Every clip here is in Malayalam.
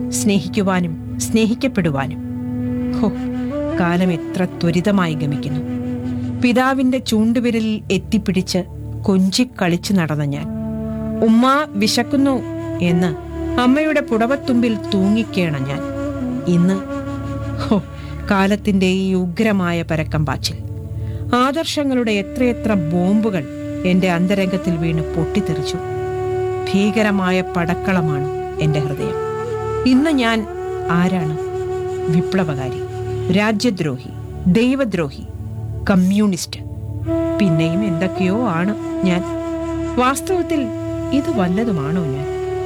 സ്നേഹിക്കുവാനും സ്നേഹിക്കപ്പെടുവാനും ഹോ കാലം എത്ര ത്വരിതമായി ഗമിക്കുന്നു പിതാവിന്റെ ചൂണ്ടുവിരലിൽ എത്തിപ്പിടിച്ച് കൊഞ്ചിക്കളിച്ചു നടന്ന ഞാൻ ഉമ്മ വിശക്കുന്നു എന്ന് അമ്മയുടെ പുടവത്തുമ്പിൽ തൂങ്ങിക്കേണ ഞാൻ ഇന്ന് ഹോ കാലത്തിന്റെ ഈ ഉഗ്രമായ പരക്കം പാച്ചിൽ ആദർശങ്ങളുടെ എത്രയെത്ര ബോംബുകൾ എന്റെ അന്തരംഗത്തിൽ വീണ് പൊട്ടിത്തെറിച്ചു ഭീകരമായ പടക്കളമാണ് എന്റെ ഹൃദയം ഇന്ന് ഞാൻ ആരാണ് വിപ്ലവകാരി രാജ്യദ്രോഹി ദൈവദ്രോഹി കമ്മ്യൂണിസ്റ്റ് പിന്നെയും എന്തൊക്കെയോ ആണ് ഞാൻ വാസ്തവത്തിൽ ഇത് വല്ലതുമാണോ ഞാൻ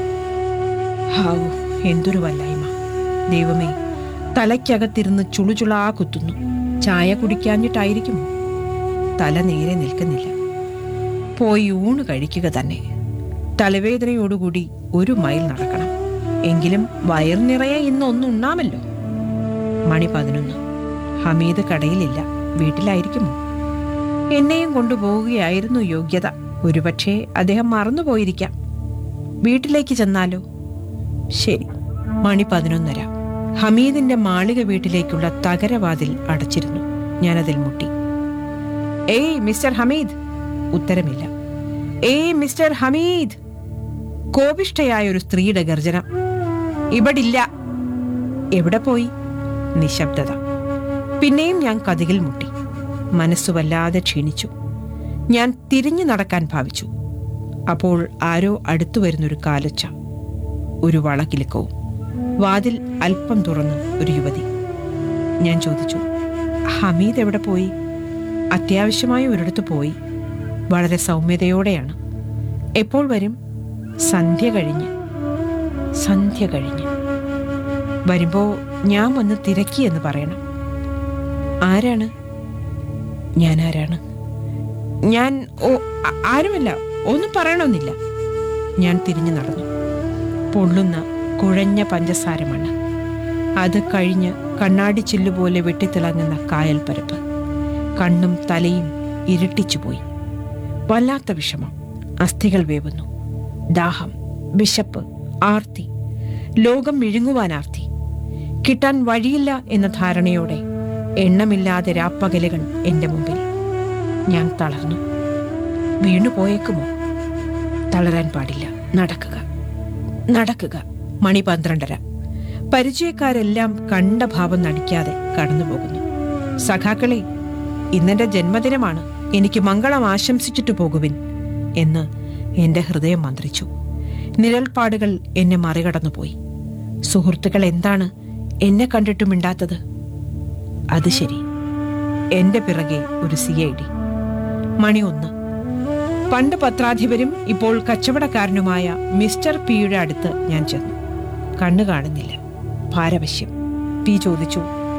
ഹാവു എന്തൊരു വല്ലായ്മ ദൈവമേ തലയ്ക്കകത്തിരുന്ന് ചുളുചുളാ കുത്തുന്നു ചായ കുടിക്കാഞ്ഞിട്ടായിരിക്കുമോ തല നേരെ നിൽക്കുന്നില്ല പോയി ഊണ് കഴിക്കുക തന്നെ തലവേദനയോടുകൂടി ഒരു മൈൽ നടക്കണം എങ്കിലും വയർ നിറയെ ഇന്ന് ഒന്നും ഉണ്ണാമല്ലോ മണി പതിനൊന്ന് ഹമീദ് കടയിലില്ല വീട്ടിലായിരിക്കുമോ എന്നെയും കൊണ്ടുപോവുകയായിരുന്നു യോഗ്യത ഒരുപക്ഷെ അദ്ദേഹം മറന്നുപോയിരിക്കാം വീട്ടിലേക്ക് ചെന്നാലോ ശരി മണി പതിനൊന്നര ഹമീദിന്റെ മാളിക വീട്ടിലേക്കുള്ള തകരവാതിൽ അടച്ചിരുന്നു ഞാനതിൽ മുട്ടി ഏയ് മിസ്റ്റർ ഹമീദ് ഉത്തരമില്ല ഏയ് മിസ്റ്റർ ഹമീദ് കോപിഷ്ഠയായ ഒരു സ്ത്രീയുടെ ഗർജനം ഇവിടില്ല എവിടെ പോയി നിശബ്ദത പിന്നെയും ഞാൻ കതികിൽ മുട്ടി മനസ്സു വല്ലാതെ ക്ഷീണിച്ചു ഞാൻ തിരിഞ്ഞു നടക്കാൻ ഭാവിച്ചു അപ്പോൾ ആരോ അടുത്തു വരുന്നൊരു കാലൊച്ച ഒരു വളകിലുക്കവും വാതിൽ അല്പം തുറന്ന് ഒരു യുവതി ഞാൻ ചോദിച്ചു ഹമീദ് എവിടെ പോയി അത്യാവശ്യമായ ഒരിടത്ത് പോയി വളരെ സൗമ്യതയോടെയാണ് എപ്പോൾ വരും സന്ധ്യ കഴിഞ്ഞ് സന്ധ്യ കഴിഞ്ഞ് വരുമ്പോ ഞാൻ വന്ന് തിരക്കി എന്ന് പറയണം ആരാണ് ഞാൻ ആരാണ് ഞാൻ ഓ ആ- ആരുമല്ല ഒന്നും പറയണമെന്നില്ല ഞാൻ തിരിഞ്ഞു നടന്നു പൊള്ളുന്ന കുഴഞ്ഞ പഞ്ചസാര മണ്ണ് അത് കഴിഞ്ഞ് കണ്ണാടി ചില്ലുപോലെ വെട്ടിത്തിളങ്ങുന്ന കായൽ പരപ്പ് കണ്ണും തലയും ഇരുട്ടിച്ചുപോയി വല്ലാത്ത വിഷമം അസ്ഥികൾ വേവുന്നു ദാഹം വിശപ്പ് ആർത്തി ലോകം വിഴുങ്ങുവാൻ ആർത്തി കിട്ടാൻ വഴിയില്ല എന്ന ധാരണയോടെ എണ്ണമില്ലാതെ രാപ്പകലുകൾ എന്റെ മുമ്പിൽ ഞാൻ തളർന്നു വീണുപോയേക്കുമോ തളരാൻ പാടില്ല നടക്കുക നടക്കുക മണി പന്ത്രണ്ടര പരിചയക്കാരെല്ലാം കണ്ട ഭാവം നടിക്കാതെ കടന്നുപോകുന്നു സഖാക്കളെ ഇന്നെന്റെ ജന്മദിനമാണ് എനിക്ക് മംഗളം ആശംസിച്ചിട്ട് പോകുവിൻ എന്ന് എന്റെ ഹൃദയം മന്ത്രിച്ചു നിഴൽപ്പാടുകൾ എന്നെ മറികടന്നുപോയി സുഹൃത്തുക്കൾ എന്താണ് എന്നെ കണ്ടിട്ടും മിണ്ടാത്തത് അത് ശരി എന്റെ പിറകെ ഒരു സി ഐ ഡി മണി ഒന്ന് പണ്ട് പത്രാധിപരും ഇപ്പോൾ കച്ചവടക്കാരനുമായ മിസ്റ്റർ പിയുടെ അടുത്ത് ഞാൻ ചെന്നു കണ്ണു കാണുന്നില്ല ഭാരവശ്യം പി ചോദിച്ചു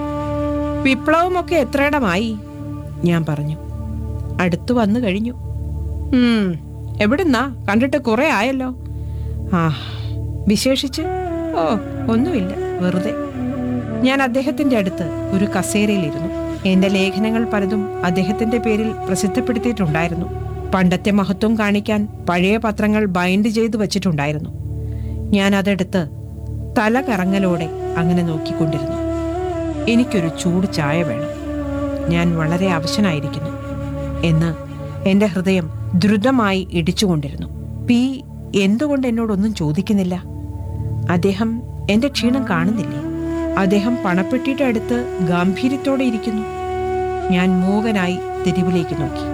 വിപ്ലവമൊക്കെ എത്രയിടമായി ഞാൻ പറഞ്ഞു അടുത്തു വന്നു കഴിഞ്ഞു ഉം, എവിടുന്നാ കണ്ടിട്ട് കുറെ ആയല്ലോ ആ വിശേഷിച്ച് ഓ ഒന്നുമില്ല വെറുതെ ഞാൻ അദ്ദേഹത്തിന്റെ അടുത്ത് ഒരു കസേരയിലിരുന്നു എന്റെ ലേഖനങ്ങൾ പലതും അദ്ദേഹത്തിന്റെ പേരിൽ പ്രസിദ്ധപ്പെടുത്തിയിട്ടുണ്ടായിരുന്നു പണ്ടത്തെ മഹത്വം കാണിക്കാൻ പഴയ പത്രങ്ങൾ ബൈൻഡ് ചെയ്തു വച്ചിട്ടുണ്ടായിരുന്നു ഞാൻ അതെടുത്ത് തല കറങ്ങലോടെ അങ്ങനെ നോക്കിക്കൊണ്ടിരുന്നു എനിക്കൊരു ചൂട് ചായ വേണം ഞാൻ വളരെ അവശനായിരിക്കുന്നു എന്ന് എന്റെ ഹൃദയം ദ്രുതമായി ഇടിച്ചുകൊണ്ടിരുന്നു പി എന്തുകൊണ്ട് എന്നോടൊന്നും ചോദിക്കുന്നില്ല അദ്ദേഹം എന്റെ ക്ഷീണം കാണുന്നില്ലേ അദ്ദേഹം പണപ്പെട്ടിയുടെ അടുത്ത് ഗാംഭീര്യത്തോടെ ഇരിക്കുന്നു ഞാൻ മൂകനായി തെരുവിലേക്ക് നോക്കി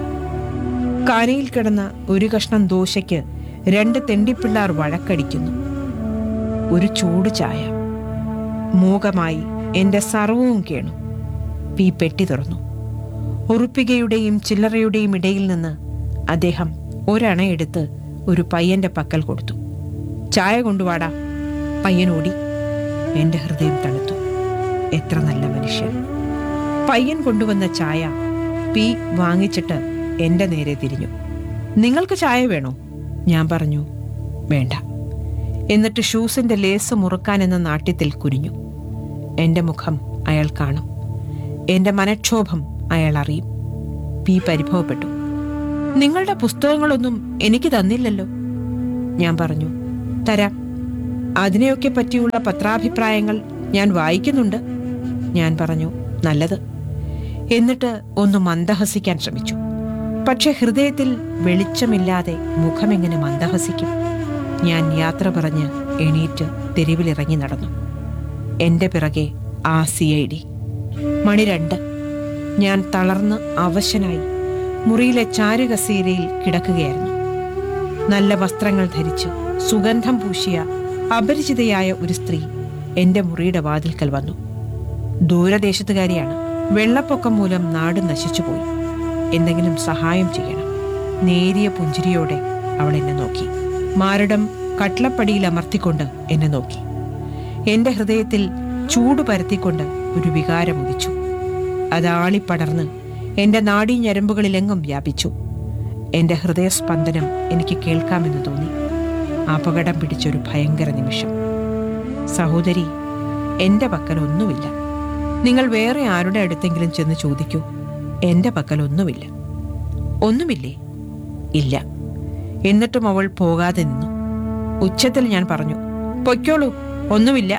കാനയിൽ കിടന്ന ഒരു കഷ്ണം ദോശയ്ക്ക് രണ്ട് തെണ്ടിപ്പിള്ളാർ വഴക്കടിക്കുന്നു ഒരു ചൂട് ചായ മൂകമായി എന്റെ സർവവും കേണു പി പെട്ടി തുറന്നു ഉറുപ്പികയുടെയും ചില്ലറയുടെയും ഇടയിൽ നിന്ന് അദ്ദേഹം ഒരണയെടുത്ത് ഒരു പയ്യന്റെ പക്കൽ കൊടുത്തു ചായ കൊണ്ടുവാടാ പയ്യൻ ഓടി എന്റെ ഹൃദയം തണുത്തു എത്ര നല്ല മനുഷ്യൻ പയ്യൻ കൊണ്ടുവന്ന ചായ പി വാങ്ങിച്ചിട്ട് എന്റെ നേരെ തിരിഞ്ഞു നിങ്ങൾക്ക് ചായ വേണോ ഞാൻ പറഞ്ഞു വേണ്ട എന്നിട്ട് ഷൂസിന്റെ ലേസ് മുറുക്കാനെന്ന നാട്യത്തിൽ കുനിഞ്ഞു എന്റെ മുഖം അയാൾ കാണും എന്റെ മനക്ഷോഭം അയാൾ അറിയും പി പരിഭവപ്പെട്ടു നിങ്ങളുടെ പുസ്തകങ്ങളൊന്നും എനിക്ക് തന്നില്ലല്ലോ ഞാൻ പറഞ്ഞു തരാം അതിനെയൊക്കെ പറ്റിയുള്ള പത്രാഭിപ്രായങ്ങൾ ഞാൻ വായിക്കുന്നുണ്ട് ഞാൻ പറഞ്ഞു നല്ലത് എന്നിട്ട് ഒന്ന് മന്ദഹസിക്കാൻ ശ്രമിച്ചു പക്ഷെ ഹൃദയത്തിൽ വെളിച്ചമില്ലാതെ മുഖമെങ്ങനെ മന്ദഹസിക്കും ഞാൻ യാത്ര പറഞ്ഞ് എണീറ്റ് തെരുവിലിറങ്ങി നടന്നു എന്റെ പിറകെ ആ സി ഐ ഡി മണി രണ്ട് ഞാൻ തളർന്ന് അവശനായി മുറിയിലെ ചാരുകസേരയിൽ കിടക്കുകയായിരുന്നു നല്ല വസ്ത്രങ്ങൾ ധരിച്ച് സുഗന്ധം പൂശിയ അപരിചിതയായ ഒരു സ്ത്രീ എന്റെ മുറിയുടെ വാതിൽക്കൽ വന്നു ദൂരദേശത്തുകാരിയാണ് വെള്ളപ്പൊക്കം മൂലം നാട് നശിച്ചുപോയി എന്തെങ്കിലും സഹായം ചെയ്യണം നേരിയ പുഞ്ചിരിയോടെ അവൾ എന്നെ നോക്കി മാരടം കട്ലപ്പടിയിൽ അമർത്തിക്കൊണ്ട് എന്നെ നോക്കി എന്റെ ഹൃദയത്തിൽ ചൂട് പരത്തിക്കൊണ്ട് ഒരു വികാരം ഉദിച്ചു അതാളിപ്പടർന്ന് എന്റെ നാഡീ ഞരമ്പുകളിലെങ്ങും വ്യാപിച്ചു എന്റെ ഹൃദയസ്പന്ദനം എനിക്ക് കേൾക്കാമെന്ന് തോന്നി അപകടം പിടിച്ചൊരു ഭയങ്കര നിമിഷം സഹോദരി എന്റെ പക്കൽ ഒന്നുമില്ല നിങ്ങൾ വേറെ ആരുടെ അടുത്തെങ്കിലും ചെന്ന് ചോദിക്കൂ എന്റെ പക്കൽ ഒന്നുമില്ല ഒന്നുമില്ലേ ഇല്ല എന്നിട്ടും അവൾ പോകാതെ നിന്നു ഉച്ചത്തിൽ ഞാൻ പറഞ്ഞു പൊയ്ക്കോളൂ ഒന്നുമില്ല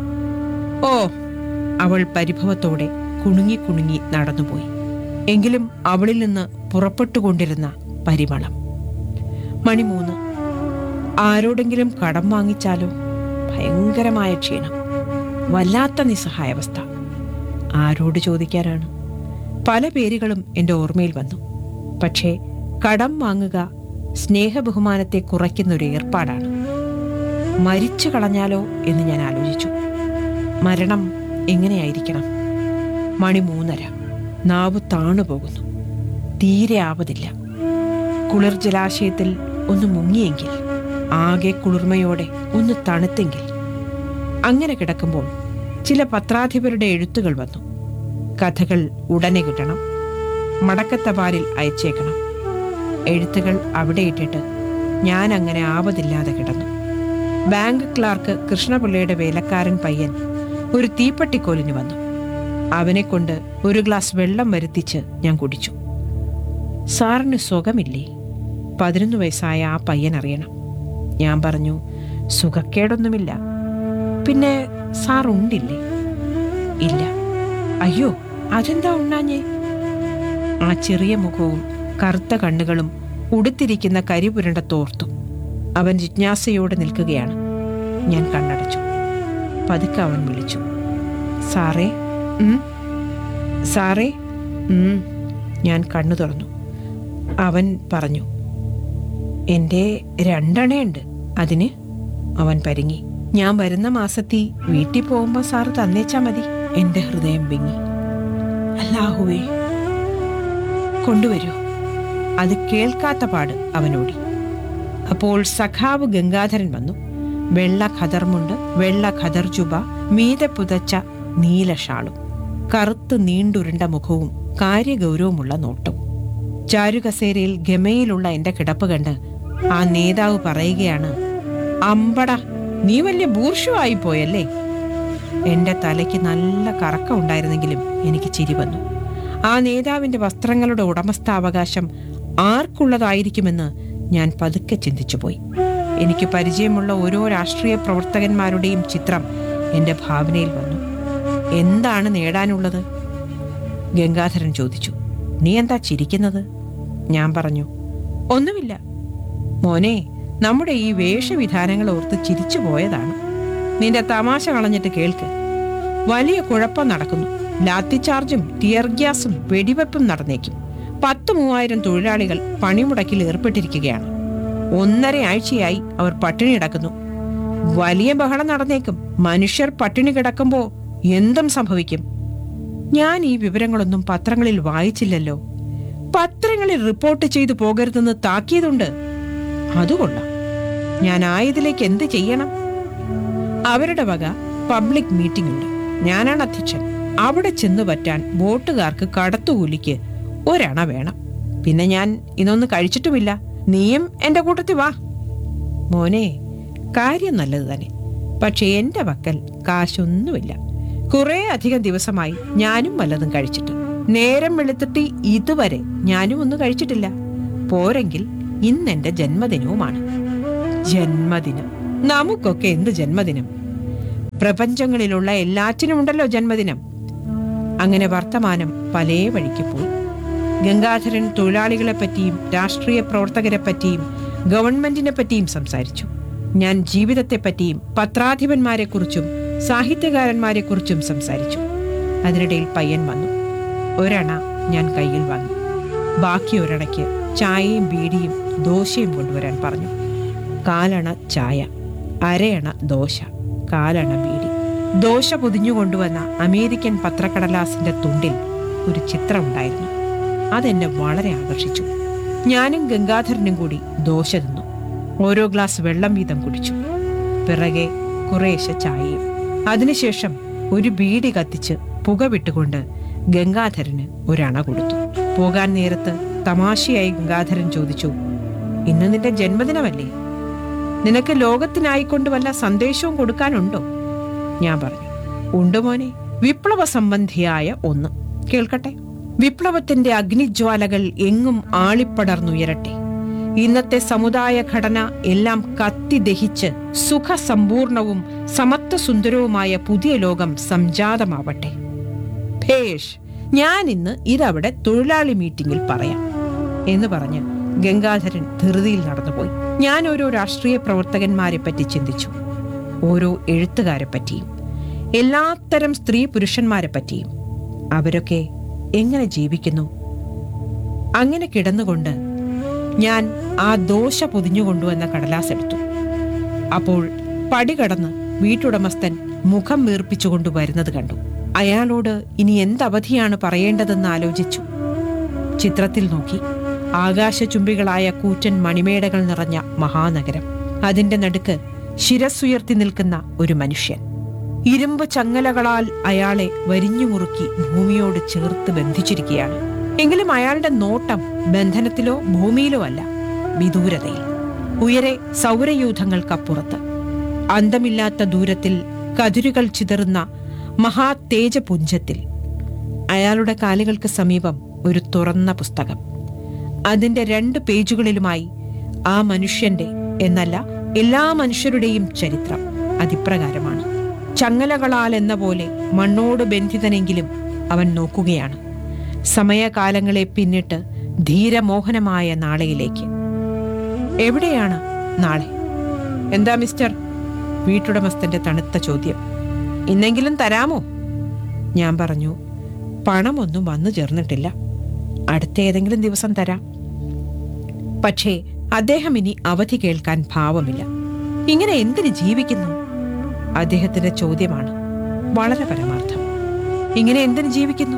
ഓ അവൾ പരിഭവത്തോടെ കുണുങ്ങി കുണുങ്ങി നടന്നുപോയി എങ്കിലും അവളിൽ നിന്ന് പുറപ്പെട്ടുകൊണ്ടിരുന്ന പരിമളം മണി മൂന്ന് ആരോടെങ്കിലും കടം വാങ്ങിച്ചാലോ ഭയങ്കരമായ ക്ഷീണം വല്ലാത്ത നിസ്സഹായാവസ്ഥ ആരോട് ചോദിക്കാനാണ് പല പേരുകളും എൻ്റെ ഓർമ്മയിൽ വന്നു പക്ഷേ കടം വാങ്ങുക സ്നേഹബഹുമാനത്തെ കുറയ്ക്കുന്ന ഒരു ഏർപ്പാടാണ് മരിച്ചു കളഞ്ഞാലോ എന്ന് ഞാൻ ആലോചിച്ചു മരണം എങ്ങനെയായിരിക്കണം മണി മൂന്നര നാവ് താണു പോകുന്നു തീരെ ആവതില്ല കുളിർ ജലാശയത്തിൽ ഒന്ന് മുങ്ങിയെങ്കിൽ ആകെ കുളിർമയോടെ ഒന്ന് തണുത്തെങ്കിൽ അങ്ങനെ കിടക്കുമ്പോൾ ചില പത്രാധിപരുടെ എഴുത്തുകൾ വന്നു കഥകൾ ഉടനെ കിട്ടണം മടക്കത്തപാലിൽ അയച്ചേക്കണം എഴുത്തുകൾ അവിടെ ഇട്ടിട്ട് ഞാൻ അങ്ങനെ ആവതില്ലാതെ കിടന്നു ബാങ്ക് ക്ലാർക്ക് കൃഷ്ണപിള്ളയുടെ വേലക്കാരൻ പയ്യൻ ഒരു തീപ്പട്ടിക്കോലിന് വന്നു അവനെ കൊണ്ട് ഒരു ഗ്ലാസ് വെള്ളം വരുത്തിച്ച് ഞാൻ കുടിച്ചു സാറിന് സുഖമില്ലേ പതിനൊന്ന് വയസ്സായ ആ പയ്യൻ അറിയണം ഞാൻ പറഞ്ഞു സുഖക്കേടൊന്നുമില്ല പിന്നെ സാർ ഉണ്ടില്ലേ ഇല്ല അയ്യോ അതെന്താ ഉണ്ണാഞ്ഞേ ആ ചെറിയ മുഖവും കറുത്ത കണ്ണുകളും ഉടുത്തിരിക്കുന്ന കരിപുരണ്ട തോർത്തും അവൻ ജിജ്ഞാസയോടെ നിൽക്കുകയാണ് ഞാൻ കണ്ണടച്ചു പതുക്കെ അവൻ വിളിച്ചു സാറേ ഉം? സാറേ ഉം. ഞാൻ കണ്ണു തുറന്നു അവൻ പറഞ്ഞു എൻ്റെ രണ്ടെണ്ണയുണ്ട് അതിന് അവൻ പരിങ്ങി ഞാൻ വരുന്ന മാസത്തി വീട്ടിൽ പോകുമ്പോൾ സാറ് തന്നേച്ചാ മതി എൻ്റെ ഹൃദയം വിങ്ങി അല്ലാഹുവേ കൊണ്ടുവരൂ അത് കേൾക്കാത്ത പാട് അവനോടി അപ്പോൾ സഖാവ് ഗംഗാധരൻ വന്നു വെള്ള ഖദർമുണ്ട് വെള്ള ഖദർ ജുബ മീതെ പുതച്ച നീല ഷാളും കറുത്ത് നീണ്ടുരുണ്ട മുഖവും കാര്യഗൗരവമുള്ള നോട്ടവും ചാരുകസേരയിൽ ഗമയിലുള്ള എന്റെ കിടപ്പ് കണ്ട് ആ നേതാവ് പറയുകയാണ് അമ്പട നീ വലിയ ബൂർഷുവായി പോയല്ലേ എന്റെ തലയ്ക്ക് നല്ല കറക്കം ഉണ്ടായിരുന്നെങ്കിലും എനിക്ക് ചിരി വന്നു ആ നേതാവിന്റെ വസ്ത്രങ്ങളുടെ ഉടമസ്ഥാവകാശം ആർക്കുള്ളതായിരിക്കുമെന്ന് ഞാൻ പതുക്കെ ചിന്തിച്ചുപോയി എനിക്ക് പരിചയമുള്ള ഓരോ രാഷ്ട്രീയ പ്രവർത്തകന്മാരുടെയും ചിത്രം എന്റെ ഭാവനയിൽ വന്നു എന്താണ് നേടാനുള്ളത് ഗംഗാധരൻ ചോദിച്ചു നീ എന്താ ചിരിക്കുന്നത് ഞാൻ പറഞ്ഞു ഒന്നുമില്ല മോനെ നമ്മുടെ ഈ വേഷവിധാനങ്ങൾ ഓർത്ത് ചിരിച്ചു പോയതാണ് നിന്റെ തമാശ കളഞ്ഞിട്ട് കേൾക്ക് വലിയ കുഴപ്പം നടക്കുന്നു ലാത്തി ചാർജും ടിയർ ഗ്യാസും വെടിവെപ്പും നടന്നേക്കും പത്ത് മൂവായിരം തൊഴിലാളികൾ പണിമുടക്കിൽ ഏർപ്പെട്ടിരിക്കുകയാണ് ഒന്നര ആഴ്ചയായി അവർ പട്ടിണി കിടക്കുന്നു വലിയ ബഹളം നടന്നേക്കും മനുഷ്യർ പട്ടിണി കിടക്കുമ്പോ എന്തും സംഭവിക്കും ഞാൻ ഈ വിവരങ്ങളൊന്നും പത്രങ്ങളിൽ വായിച്ചില്ലല്ലോ പത്രങ്ങളിൽ റിപ്പോർട്ട് ചെയ്തു പോകരുതെന്ന് താക്കിയതുണ്ട് അതുകൊള്ളാം ഞാൻ ആയതിലേക്ക് എന്ത് ചെയ്യണം അവരുടെ വക പബ്ലിക് മീറ്റിംഗ് ഉണ്ട് ഞാനാണ് അധ്യക്ഷൻ അവിടെ ചെന്നു പറ്റാൻ ബോട്ടുകാർക്ക് കടത്തുകൂലിക്ക് ഒരണ വേണം പിന്നെ ഞാൻ ഇതൊന്നും കഴിച്ചിട്ടുമില്ല നീയും എന്റെ കൂട്ടത്തിൽ വാ മോനെ കാര്യം നല്ലത് തന്നെ പക്ഷെ എന്റെ പക്കൽ കാശൊന്നുമില്ല കുറെ അധികം ദിവസമായി ഞാനും വല്ലതും കഴിച്ചിട്ട് നേരം വെളുത്തിട്ട് ഇതുവരെ ഞാനും ഒന്നും കഴിച്ചിട്ടില്ല പോരെങ്കിൽ ഇന്നെന്റെ ജന്മദിനവുമാണ് ജന്മദിനം നമുക്കൊക്കെ എന്ത് ജന്മദിനം പ്രപഞ്ചങ്ങളിലുള്ള എല്ലാറ്റിനും ഉണ്ടല്ലോ ജന്മദിനം അങ്ങനെ വർത്തമാനം പലേ വഴിക്ക് പോയി ഗംഗാധരൻ തൊഴിലാളികളെ പറ്റിയും രാഷ്ട്രീയ പ്രവർത്തകരെ പറ്റിയും ഗവൺമെന്റിനെ പറ്റിയും സംസാരിച്ചു ഞാൻ ജീവിതത്തെ പറ്റിയും പത്രാധിപന്മാരെ കുറിച്ചും സാഹിത്യകാരന്മാരെ കുറിച്ചും സംസാരിച്ചു അതിനിടയിൽ പയ്യൻ വന്നു ഒരണ ഞാൻ കയ്യിൽ വാങ്ങി ബാക്കി ഒരണയ്ക്ക് ചായയും ബീഡിയും ദോശയും കൊണ്ടുവരാൻ പറഞ്ഞു കാലണ ചായ അരയണ ദോശ കാലണ ബീഡി ദോശ പൊതിഞ്ഞു കൊണ്ടുവന്ന അമേരിക്കൻ പത്രക്കടലാസിന്റെ തുണ്ടിൽ ഒരു ചിത്രമുണ്ടായിരുന്നു അതെന്നെ വളരെ ആകർഷിച്ചു ഞാനും ഗംഗാധരനും കൂടി ദോശ തിന്നു ഓരോ ഗ്ലാസ് വെള്ളം വീതം കുടിച്ചു പിറകെ കുറേശ്ശെ ചായയും അതിനുശേഷം ഒരു ബീഡി കത്തിച്ച് പുക വിട്ടുകൊണ്ട് ഗംഗാധരന് ഒരണ കൊടുത്തു പോകാൻ നേരത്ത് തമാശയായി ഗംഗാധരൻ ചോദിച്ചു ഇന്ന് നിന്റെ ജന്മദിനമല്ലേ നിനക്ക് ലോകത്തിനായിക്കൊണ്ട് വല്ല സന്ദേശവും കൊടുക്കാനുണ്ടോ ഞാൻ പറഞ്ഞു ഉണ്ട് മോനെ വിപ്ലവ സംബന്ധിയായ ഒന്ന് കേൾക്കട്ടെ വിപ്ലവത്തിന്റെ അഗ്നിജ്വാലകൾ എങ്ങും ആളിപ്പടർന്നുയരട്ടെ ഇന്നത്തെ സമുദായ ഘടന എല്ലാം കത്തി ദഹിച്ച് സുഖസമ്പൂർണവും സമത്വസുന്ദരവുമായ പുതിയ ലോകം സംജാതമാവട്ടെ ഭേഷ് ഞാൻ ഇന്ന് ഇതവിടെ തൊഴിലാളി മീറ്റിംഗിൽ പറയാം എന്ന് പറഞ്ഞ് ഗംഗാധരൻ ധൃതിയിൽ നടന്നുപോയി ഞാൻ ഓരോ രാഷ്ട്രീയ പ്രവർത്തകന്മാരെ പറ്റി ചിന്തിച്ചു ഓരോ എഴുത്തുകാരെ പറ്റിയും എല്ലാത്തരം സ്ത്രീ പുരുഷന്മാരെ പറ്റിയും അവരൊക്കെ എങ്ങനെ ജീവിക്കുന്നു അങ്ങനെ കിടന്നുകൊണ്ട് ഞാൻ ആ ദോശ പൊതിഞ്ഞുകൊണ്ടുവന്ന കടലാസ് എടുത്തു അപ്പോൾ പടി കടന്ന് വീട്ടുടമസ്ഥൻ മുഖം വീർപ്പിച്ചുകൊണ്ട് വരുന്നത് കണ്ടു അയാളോട് ഇനി എന്തവധിയാണ് പറയേണ്ടതെന്ന് ആലോചിച്ചു ചിത്രത്തിൽ നോക്കി ആകാശചുംബികളായ കൂറ്റൻ മണിമേടകൾ നിറഞ്ഞ മഹാനഗരം അതിന്റെ നടുക്ക് ശിരസ്സുയർത്തി നിൽക്കുന്ന ഒരു മനുഷ്യൻ ഇരുമ്പ് ചങ്ങലകളാൽ അയാളെ വരിഞ്ഞുമുറുക്കി ഭൂമിയോട് ചേർത്ത് ബന്ധിച്ചിരിക്കുകയാണ് എങ്കിലും അയാളുടെ നോട്ടം ബന്ധനത്തിലോ ഭൂമിയിലോ അല്ല വിദൂരതയിൽ ഉയരെ സൗരയൂഥങ്ങൾക്കപ്പുറത്ത് അന്തമില്ലാത്ത ദൂരത്തിൽ കതിരുകൾ ചിതറുന്ന മഹാ തേജപുഞ്ചത്തിൽ അയാളുടെ കാലുകൾക്ക് സമീപം ഒരു തുറന്ന പുസ്തകം അതിന്റെ രണ്ട് പേജുകളിലുമായി ആ മനുഷ്യന്റെ എന്നല്ല എല്ലാ മനുഷ്യരുടെയും ചരിത്രം അതിപ്രകാരമാണ് ചങ്ങലകളാൽ എന്ന പോലെ മണ്ണോട് ബന്ധിതനെങ്കിലും അവൻ നോക്കുകയാണ് സമയകാലങ്ങളെ പിന്നിട്ട് ധീരമോഹനമായ നാളെയിലേക്ക് എവിടെയാണ് നാളെ എന്താ മിസ്റ്റർ വീട്ടുടമസ്ഥന്റെ തണുത്ത ചോദ്യം ഇന്നെങ്കിലും തരാമോ ഞാൻ പറഞ്ഞു പണമൊന്നും വന്നു ചേർന്നിട്ടില്ല അടുത്ത ഏതെങ്കിലും ദിവസം തരാം പക്ഷേ അദ്ദേഹം ഇനി അവധി കേൾക്കാൻ ഭാവമില്ല ഇങ്ങനെ എന്തിന് ജീവിക്കുന്നു അദ്ദേഹത്തിന്റെ ചോദ്യമാണ് വളരെ പരമാർത്ഥം ഇങ്ങനെ എന്തിന് ജീവിക്കുന്നു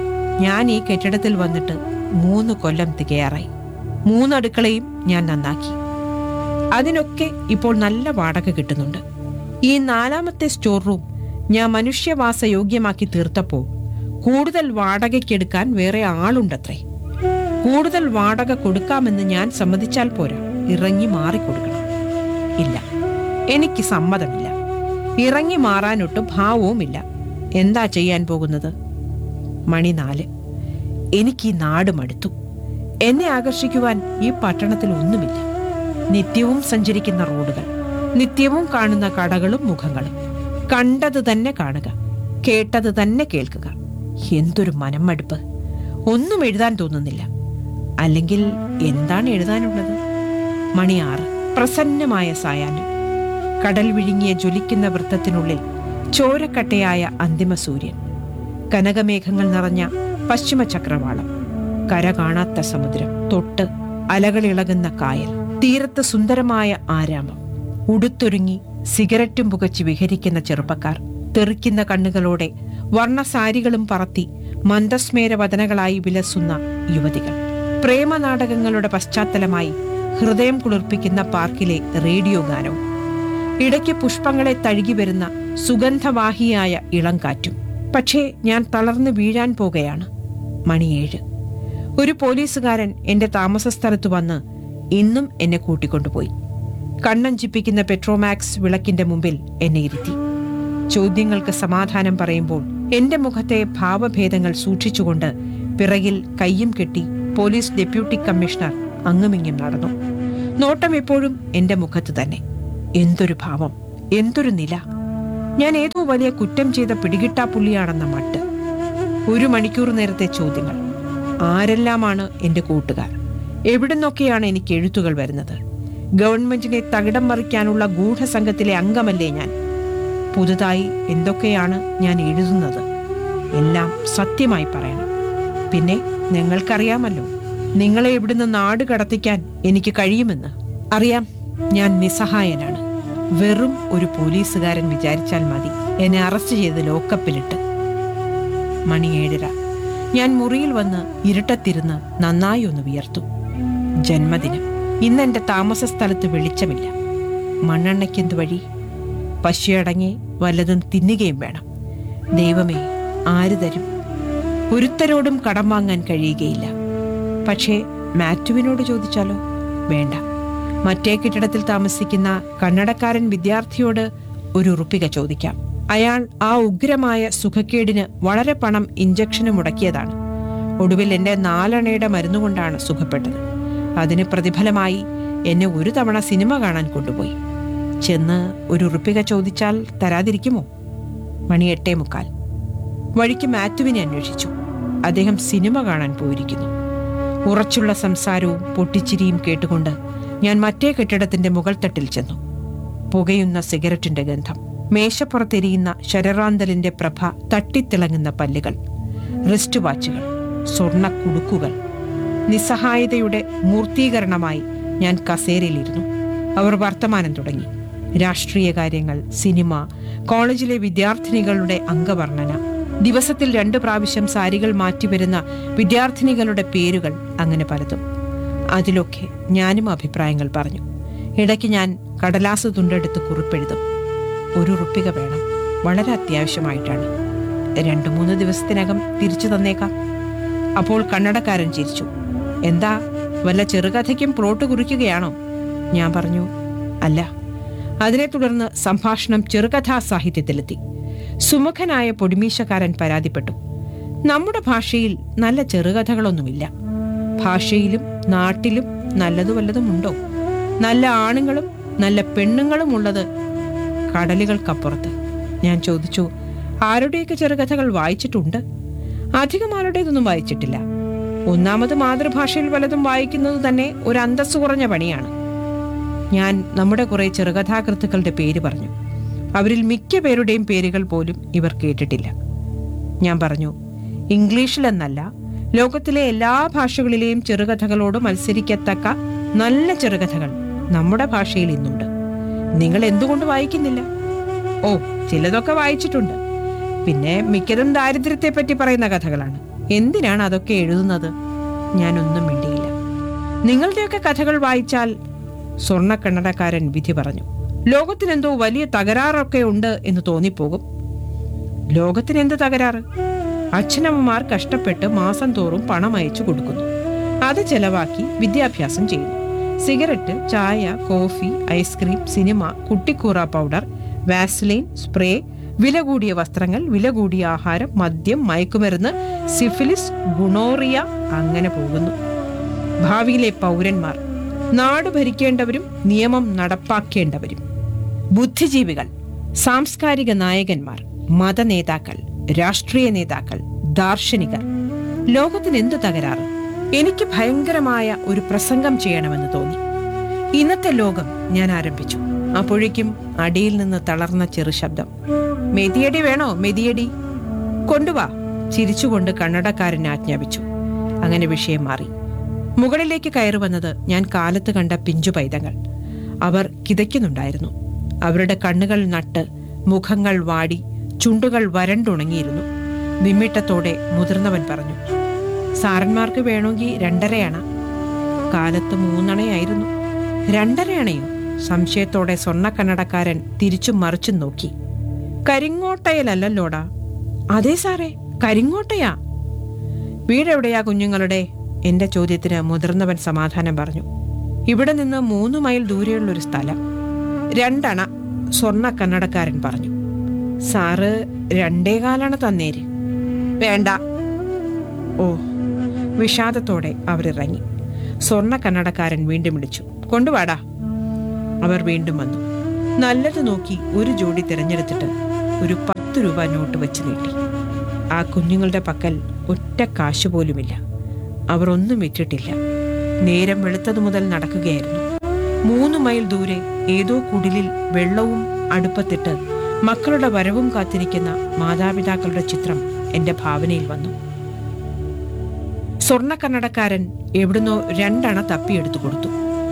ഞാൻ ഈ കെട്ടിടത്തിൽ വന്നിട്ട് മൂന്ന് കൊല്ലം തികയാറായി മൂന്നടുക്കളയും ഞാൻ നന്നാക്കി അതിനൊക്കെ ഇപ്പോൾ നല്ല വാടക കിട്ടുന്നുണ്ട് ഈ നാലാമത്തെ സ്റ്റോർ റൂം ഞാൻ മനുഷ്യവാസ യോഗ്യമാക്കി തീർത്തപ്പോൾ കൂടുതൽ വാടകയ്ക്കെടുക്കാൻ വേറെ ആളുണ്ടത്രേ കൂടുതൽ വാടക കൊടുക്കാമെന്ന് ഞാൻ സമ്മതിച്ചാൽ പോരാ ഇറങ്ങി മാറിക്കൊടുക്കണം ഇല്ല എനിക്ക് സമ്മതമില്ല ഇറങ്ങി മാറാനൊട്ട് ഭാവവുമില്ല എന്താ ചെയ്യാൻ പോകുന്നത് മണി നാല് എനിക്ക് ഈ നാട് മടുത്തു എന്നെ ആകർഷിക്കുവാൻ ഈ പട്ടണത്തിൽ ഒന്നുമില്ല നിത്യവും സഞ്ചരിക്കുന്ന റോഡുകൾ നിത്യവും കാണുന്ന കടകളും മുഖങ്ങളും കണ്ടത് തന്നെ കാണുക കേട്ടത് തന്നെ കേൾക്കുക എന്തൊരു മനംമടുപ്പ് ഒന്നും എഴുതാൻ തോന്നുന്നില്ല അല്ലെങ്കിൽ എന്താണ് എഴുതാനുള്ളത് മണി ആറ് പ്രസന്നമായ സായാഹ്നം കടൽ വിഴുങ്ങിയ ജ്വലിക്കുന്ന വൃത്തത്തിനുള്ളിൽ ചോരക്കട്ടയായ അന്തിമ സൂര്യൻ കനകമേഘങ്ങൾ നിറഞ്ഞ പശ്ചിമ ചക്രവാളം കര കാണാത്ത സമുദ്രം തൊട്ട് അലകളിളകുന്ന കായൽ തീരത്ത് സുന്ദരമായ ആരാമം ഉടുത്തൊരുങ്ങി സിഗരറ്റും പുകച്ച് വിഹരിക്കുന്ന ചെറുപ്പക്കാർ തെറിക്കുന്ന കണ്ണുകളോടെ വർണ്ണസാരികളും പറത്തി മന്ദസ്മേരവദനകളായി വിലസുന്ന യുവതികൾ പ്രേമനാടകങ്ങളുടെ പശ്ചാത്തലമായി ഹൃദയം കുളിർപ്പിക്കുന്ന പാർക്കിലെ റേഡിയോ ഗാനവും ഇടയ്ക്ക് പുഷ്പങ്ങളെ തഴുകി വരുന്ന സുഗന്ധവാഹിയായ ഇളം കാറ്റും പക്ഷേ ഞാൻ തളർന്നു വീഴാൻ പോകുകയാണ് മണിയേഴ് ഒരു പോലീസുകാരൻ എന്റെ താമസ സ്ഥലത്ത് വന്ന് ഇന്നും എന്നെ കൂട്ടിക്കൊണ്ടുപോയി കണ്ണഞ്ചിപ്പിക്കുന്ന പെട്രോമാക്സ് വിളക്കിന്റെ മുമ്പിൽ എന്നെ ഇരുത്തി ചോദ്യങ്ങൾക്ക് സമാധാനം പറയുമ്പോൾ എന്റെ മുഖത്തെ ഭാവഭേദങ്ങൾ സൂക്ഷിച്ചുകൊണ്ട് പിറകിൽ കയ്യും കെട്ടി പോലീസ് ഡെപ്യൂട്ടി കമ്മീഷണർ അങ്ങുമിങ്ങും നടന്നു നോട്ടം എപ്പോഴും എന്റെ മുഖത്ത് തന്നെ എന്തൊരു ഭാവം എന്തൊരു നില ഞാൻ ഏതോ വലിയ കുറ്റം ചെയ്ത പിടികിട്ടാ പുള്ളിയാണെന്ന മട്ട് ഒരു മണിക്കൂർ നേരത്തെ ചോദ്യങ്ങൾ ആരെല്ലാമാണ് എന്റെ കൂട്ടുകാർ എവിടുന്നൊക്കെയാണ് എനിക്ക് എഴുത്തുകൾ വരുന്നത് ഗവൺമെന്റിനെ തകിടം മറിക്കാനുള്ള ഗൂഢസംഘത്തിലെ അംഗമല്ലേ ഞാൻ പുതുതായി എന്തൊക്കെയാണ് ഞാൻ എഴുതുന്നത് എല്ലാം സത്യമായി പറയണം പിന്നെ നിങ്ങൾക്കറിയാമല്ലോ നിങ്ങളെ ഇവിടുന്ന് നാട് കടത്തിക്കാൻ എനിക്ക് കഴിയുമെന്ന് അറിയാം ഞാൻ നിസ്സഹായനാണ് വെറും ഒരു പോലീസുകാരൻ വിചാരിച്ചാൽ മതി എന്നെ അറസ്റ്റ് ചെയ്ത് ലോക്കപ്പിലിട്ട് മണി ഏഴര ഞാൻ മുറിയിൽ വന്ന് ഇരുട്ടത്തിരുന്ന് നന്നായി ഒന്ന് വിയർത്തു ജന്മദിനം ഇന്ന് എന്റെ താമസ സ്ഥലത്ത് വെളിച്ചമില്ല മണ്ണെണ്ണയ്ക്കെന്ത് വഴി പശയടങ്ങി വല്ലതും തിന്നുകയും വേണം ദൈവമേ ആര് തരും ഒരുത്തരോടും കടം വാങ്ങാൻ കഴിയുകയില്ല പക്ഷേ മാറ്റുവിനോട് ചോദിച്ചാലോ വേണ്ട മറ്റേ കെട്ടിടത്തിൽ താമസിക്കുന്ന കന്നഡക്കാരൻ വിദ്യാർത്ഥിയോട് ഒരു ഉറുപ്പിക ചോദിക്കാം അയാൾ ആ ഉഗ്രമായ സുഖക്കേടിന് വളരെ പണം ഇഞ്ചക്ഷന് മുടക്കിയതാണ് ഒടുവിൽ എന്റെ നാലണയുടെ മരുന്നുകൊണ്ടാണ് സുഖപ്പെട്ടത് അതിന് പ്രതിഫലമായി എന്നെ ഒരു തവണ സിനിമ കാണാൻ കൊണ്ടുപോയി ചെന്ന് ഒരു ഉറുപ്പിക ചോദിച്ചാൽ തരാതിരിക്കുമോ മണി എട്ടേ മുക്കാൽ വഴിക്ക് മാത്യുവിനെ അന്വേഷിച്ചു അദ്ദേഹം സിനിമ കാണാൻ പോയിരിക്കുന്നു ഉറച്ചുള്ള സംസാരവും പൊട്ടിച്ചിരിയും കേട്ടുകൊണ്ട് ഞാൻ മറ്റേ കെട്ടിടത്തിന്റെ മുകൾ തട്ടിൽ ചെന്നു പുകയുന്ന സിഗരറ്റിന്റെ ഗന്ധം മേശപ്പുറത്തെരിയുന്ന ശരറാന്തലിന്റെ പ്രഭ തട്ടിത്തിളങ്ങുന്ന പല്ലുകൾ റിസ്റ്റ് വാച്ചുകൾ സ്വർണ്ണ കുടുക്കുകൾ നിസ്സഹായതയുടെ മൂർത്തീകരണമായി ഞാൻ കസേരയിലിരുന്നു അവർ വർത്തമാനം തുടങ്ങി രാഷ്ട്രീയ കാര്യങ്ങൾ സിനിമ കോളേജിലെ വിദ്യാർത്ഥിനികളുടെ അംഗവർണ്ണന ദിവസത്തിൽ രണ്ടു പ്രാവശ്യം സാരികൾ മാറ്റിവരുന്ന വിദ്യാർത്ഥിനികളുടെ പേരുകൾ അങ്ങനെ പലതും അതിലൊക്കെ ഞാനും അഭിപ്രായങ്ങൾ പറഞ്ഞു ഇടയ്ക്ക് ഞാൻ കടലാസ് തുണ്ടെടുത്ത് കുറിപ്പെഴുതും ഒരു ഉറുപ്പിക വേണം വളരെ അത്യാവശ്യമായിട്ടാണ് രണ്ടു മൂന്ന് ദിവസത്തിനകം തിരിച്ചു തന്നേക്കാം അപ്പോൾ കന്നഡക്കാരൻ ചിരിച്ചു എന്താ വല്ല ചെറുകഥയ്ക്കും പ്ലോട്ട് കുറിക്കുകയാണോ ഞാൻ പറഞ്ഞു അല്ല അതിനെ തുടർന്ന് സംഭാഷണം ചെറുകഥാ സാഹിത്യത്തിലെത്തി സുമുഖനായ പൊടിമീശക്കാരൻ പരാതിപ്പെട്ടു നമ്മുടെ ഭാഷയിൽ നല്ല ചെറുകഥകളൊന്നുമില്ല ഭാഷയിലും നാട്ടിലും നല്ലതു വല്ലതും ഉണ്ടോ നല്ല ആണുങ്ങളും നല്ല പെണ്ണുങ്ങളും ഉള്ളത് കടലുകൾക്കപ്പുറത്ത് ഞാൻ ചോദിച്ചു ആരുടെയൊക്കെ ചെറുകഥകൾ വായിച്ചിട്ടുണ്ട് അധികം ആരുടേതൊന്നും വായിച്ചിട്ടില്ല ഒന്നാമത് മാതൃഭാഷയിൽ വല്ലതും വായിക്കുന്നത് തന്നെ ഒരു അന്തസ്സ് കുറഞ്ഞ പണിയാണ് ഞാൻ നമ്മുടെ കുറെ ചെറുകഥാകൃത്തുക്കളുടെ പേര് പറഞ്ഞു അവരിൽ മിക്ക പേരുടെയും പേരുകൾ പോലും ഇവർ കേട്ടിട്ടില്ല ഞാൻ പറഞ്ഞു ഇംഗ്ലീഷിലെന്നല്ല ലോകത്തിലെ എല്ലാ ഭാഷകളിലെയും ചെറുകഥകളോട് മത്സരിക്കത്തക്ക നല്ല ചെറുകഥകൾ നമ്മുടെ ഭാഷയിൽ ഇന്നുണ്ട് നിങ്ങൾ എന്തുകൊണ്ട് വായിക്കുന്നില്ല ഓ ചിലതൊക്കെ വായിച്ചിട്ടുണ്ട് പിന്നെ മിക്കതും ദാരിദ്ര്യത്തെ പറ്റി പറയുന്ന കഥകളാണ് എന്തിനാണ് അതൊക്കെ എഴുതുന്നത് ഞാനൊന്നും മിണ്ടിയില്ല നിങ്ങളുടെയൊക്കെ കഥകൾ വായിച്ചാൽ സ്വർണ്ണ കന്നഡക്കാരൻ വിധി പറഞ്ഞു ലോകത്തിനെന്തോ വലിയ തകരാറൊക്കെ ഉണ്ട് എന്ന് തോന്നിപ്പോകും ലോകത്തിന് എന്ത് തകരാറ് അച്ഛനമ്മമാർ കഷ്ടപ്പെട്ട് മാസം തോറും പണം അയച്ചു കൊടുക്കുന്നു അത് ചെലവാക്കി വിദ്യാഭ്യാസം ചെയ്യുന്നു സിഗരറ്റ് ചായ coffee ice cream cinema Cuticura powder Vaseline spray വില കൂടിയ വസ്ത്രങ്ങൾ വില കൂടിയ ആഹാരം മദ്യം മയക്കുമരുന്ന് സിഫിലിസ് ഗുണോറിയ അങ്ങനെ പോകുന്നു ഭാവിയിലെ പൗരന്മാർ നാട് ഭരിക്കേണ്ടവരും നിയമം നടപ്പാക്കേണ്ടവരും ബുദ്ധിജീവികൾ സാംസ്കാരിക നായകന്മാർ മതനേതാക്കൾ രാഷ്ട്രീയ നേതാക്കൾ ദാർശനികർ ലോകത്തിന് എന്തു തകരാറ് എനിക്ക് ഭയങ്കരമായ ഒരു പ്രസംഗം ചെയ്യണമെന്ന് തോന്നി ഇന്നത്തെ ലോകം ഞാൻ ആരംഭിച്ചു അപ്പോഴേക്കും അടിയിൽ നിന്ന് തളർന്ന ചെറു ശബ്ദം മെതിയടി വേണോ മെതിയടി കൊണ്ടുവാ ചിരിച്ചുകൊണ്ട് കണ്ണടക്കാരൻ ആജ്ഞാപിച്ചു അങ്ങനെ വിഷയം മാറി മുകളിലേക്ക് കയറി വന്നത് ഞാൻ കാലത്ത് കണ്ട പിഞ്ചു പൈതങ്ങൾ അവർ കിതയ്ക്കുന്നുണ്ടായിരുന്നു അവരുടെ കണ്ണുകൾ നട്ട് മുഖങ്ങൾ വാടി ചുണ്ടുകൾ വരണ്ടുണങ്ങിയിരുന്നു വിമ്മിട്ടത്തോടെ മുതിർന്നവൻ പറഞ്ഞു സാറന്മാർക്ക് വേണമെങ്കിൽ രണ്ടരയണ കാലത്ത് മൂന്നണയായിരുന്നു രണ്ടരയണയോ സംശയത്തോടെ സ്വർണ്ണക്കണ്ണടക്കാരൻ തിരിച്ചും മറിച്ചും നോക്കി കരിങ്ങോട്ടയിലല്ലല്ലോടാ അതെ സാറേ കരിങ്ങോട്ടയാ വീടെവിടെയാ കുഞ്ഞുങ്ങളുടെ എന്റെ ചോദ്യത്തിന് മുതിർന്നവൻ സമാധാനം പറഞ്ഞു ഇവിടെ നിന്ന് മൂന്ന് മൈൽ ദൂരെയുള്ള ഒരു സ്ഥലം രണ്ടണ സ്വർണ്ണ കന്നടക്കാരൻ പറഞ്ഞു സാറ് രണ്ടേകാലാണ് തന്നേര് വേണ്ട ഓ വിഷാദത്തോടെ അവരിറങ്ങി സ്വർണ്ണ കന്നടക്കാരൻ വീണ്ടും വിളിച്ചു കൊണ്ടുവാടാ അവർ വീണ്ടും വന്നു നല്ലത് നോക്കി ഒരു ജോഡി തിരഞ്ഞെടുത്തിട്ട് ഒരു പത്ത് രൂപ നോട്ട് വെച്ച് നീട്ടി ആ കുഞ്ഞുങ്ങളുടെ പക്കൽ ഒറ്റ കാശ് പോലുമില്ല അവർ ഒന്നും വിറ്റിട്ടില്ല നേരം വെളുത്തതു മുതൽ നടക്കുകയായിരുന്നു മൂന്ന് മൈൽ ദൂരെ ഏതോ കുടിലിൽ വെള്ളവും അടുപ്പത്തിട്ട് മക്കളുടെ വരവും കാത്തിരിക്കുന്ന മാതാപിതാക്കളുടെ ചിത്രം എന്റെ ഭാവനയിൽ വന്നു സ്വർണ്ണ കന്നടക്കാരൻ എവിടുന്നോ രണ്ടണ തപ്പിയെടുത്തു കൊടുത്തു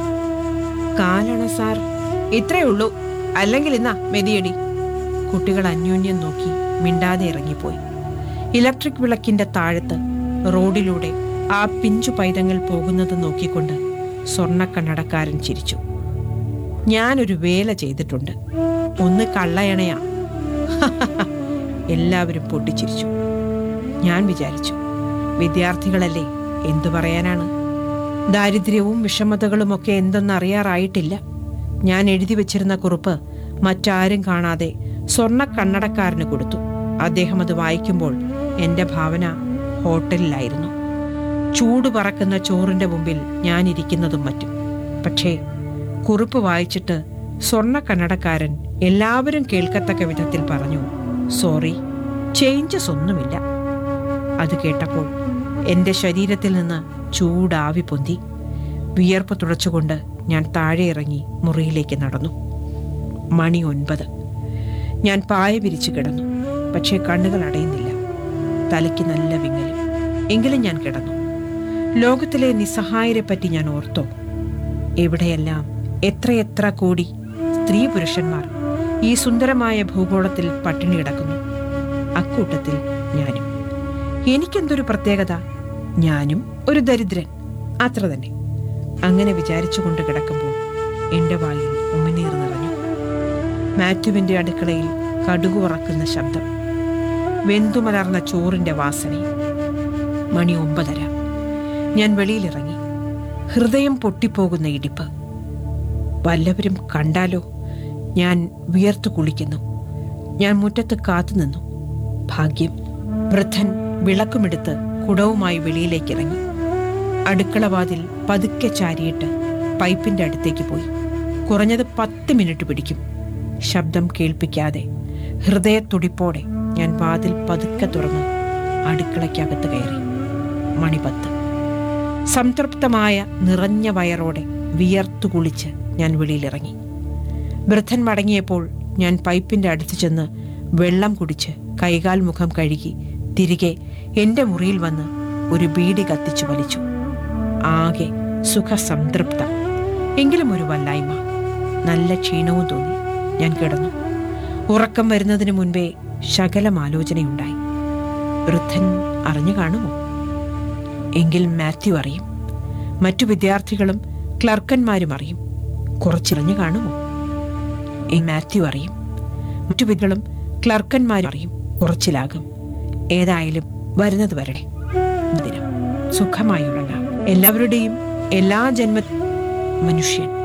കാലണ സാർ ഇത്രയേ ഉള്ളൂ അല്ലെങ്കിൽ ഇന്നാ മെതിയടി കുട്ടികൾ അന്യോന്യം നോക്കി മിണ്ടാതെ ഇറങ്ങിപ്പോയി ഇലക്ട്രിക് വിളക്കിന്റെ താഴത്ത് റോഡിലൂടെ ആ പിഞ്ചു പൈതങ്ങൾ പോകുന്നത് നോക്കിക്കൊണ്ട് സ്വർണ്ണ കണ്ണടക്കാരൻ ചിരിച്ചു ഞാനൊരു വേല ചെയ്തിട്ടുണ്ട് ഒന്ന് കള്ളയണയാ എല്ലാവരും പൊട്ടിച്ചിരിച്ചു ഞാൻ വിചാരിച്ചു വിദ്യാർത്ഥികളല്ലേ എന്തു പറയാനാണ് ദാരിദ്ര്യവും വിഷമതകളുമൊക്കെ എന്തെന്നറിയാറായിട്ടില്ല ഞാൻ എഴുതി വെച്ചിരുന്ന കുറിപ്പ് മറ്റാരും കാണാതെ സ്വർണ്ണ കണ്ണടക്കാരന് കൊടുത്തു അദ്ദേഹം അത് വായിക്കുമ്പോൾ എന്റെ ഭാവന ഹോട്ടലിലായിരുന്നു ചൂട് പറക്കുന്ന ചോറിന്റെ മുമ്പിൽ ഞാൻ ഇരിക്കുന്നതും മറ്റും പക്ഷേ കുറിപ്പ് വായിച്ചിട്ട് സ്വർണ്ണ കന്നടക്കാരൻ എല്ലാവരും കേൾക്കത്തക്ക വിധത്തിൽ പറഞ്ഞു സോറി ചേഞ്ചസ് ഒന്നുമില്ല അത് കേട്ടപ്പോൾ എന്റെ ശരീരത്തിൽ നിന്ന് ചൂടാവി പൊന്തി വിയർപ്പ് തുടച്ചുകൊണ്ട് ഞാൻ താഴെ ഇറങ്ങി മുറിയിലേക്ക് നടന്നു മണി ഒൻപത് ഞാൻ പായ വിരിച്ചു കിടന്നു പക്ഷേ കണ്ണുകൾ അടയുന്നില്ല തലയ്ക്ക് നല്ല വിങ്ങലും എങ്കിലും ഞാൻ കിടന്നു ലോകത്തിലെ നിസ്സഹായരെ പറ്റി ഞാൻ ഓർത്തോ എവിടെയെല്ലാം എത്രയെത്ര കോടി സ്ത്രീ പുരുഷന്മാർ ഈ സുന്ദരമായ ഭൂഗോളത്തിൽ പട്ടിണി കിടക്കുന്നു അക്കൂട്ടത്തിൽ ഞാനും എനിക്കെന്തൊരു പ്രത്യേകത ഞാനും ഒരു ദരിദ്രൻ അത്ര തന്നെ അങ്ങനെ വിചാരിച്ചുകൊണ്ട് കിടക്കുമ്പോൾ എന്റെ വായിൽ ഉമിനീർ നിറഞ്ഞു മാത്യുവിന്റെ അടുക്കളയിൽ കടുകു ഉറക്കുന്ന ശബ്ദം വെന്തുമലർന്ന ചോറിന്റെ വാസനയും മണി ഒമ്പതര ഞാൻ വെളിയിലിറങ്ങി ഹൃദയം പൊട്ടിപ്പോകുന്ന ഇടിപ്പ് വല്ലവരും കണ്ടാലോ ഞാൻ വിയർത്തു കുളിക്കുന്നു ഞാൻ മുറ്റത്ത് കാത്തുനിന്നു ഭാഗ്യം വൃദ്ധൻ വിളക്കുമെടുത്ത് കുടവുമായി വെളിയിലേക്ക് ഇറങ്ങി അടുക്കളവാതിൽ പതുക്കെ ചാരിയിട്ട് പൈപ്പിന്റെ അടുത്തേക്ക് പോയി കുറഞ്ഞത് പത്ത് മിനിറ്റ് പിടിക്കും ശബ്ദം കേൾപ്പിക്കാതെ ഹൃദയത്തുടിപ്പോടെ ഞാൻ വാതിൽ പതുക്കെ തുറന്ന് അടുക്കളയ്ക്കകത്ത് കയറി മണി പത്ത് സംതൃപ്തമായ നിറഞ്ഞ വയറോടെ വിയർത്തു കുളിച്ച് ഞാൻ വെളിയിലിറങ്ങി വൃദ്ധൻ മടങ്ങിയപ്പോൾ ഞാൻ പൈപ്പിന്റെ അടുത്ത് ചെന്ന് വെള്ളം കുടിച്ച് കൈകാൽ മുഖം കഴുകി തിരികെ എന്റെ മുറിയിൽ വന്ന് ഒരു ബീഡി കത്തിച്ചു വലിച്ചു ആകെ സുഖസംതൃപ്ത എങ്കിലും ഒരു വല്ലായ്മ നല്ല ക്ഷീണവും തോന്നി ഞാൻ കിടന്നു ഉറക്കം വരുന്നതിന് മുൻപേ ശകലം ആലോചനയുണ്ടായി വൃദ്ധൻ അറിഞ്ഞു കാണുമോ എങ്കിൽ മാത്യു അറിയും മറ്റു വിദ്യാർത്ഥികളും ക്ലർക്കന്മാരും അറിയും കുറച്ചിറിഞ്ഞു കാണുമോ ഈ മാത്യു അറിയും മറ്റു വിദ്യകളും ക്ലർക്കന്മാരും അറിയും കുറച്ചിലാകും ഏതായാലും വരുന്നത് വരട്ടെ ദിനം സുഖമായി ഉറങ്ങാം എല്ലാവരുടെയും എല്ലാ ജന്മ മനുഷ്യൻ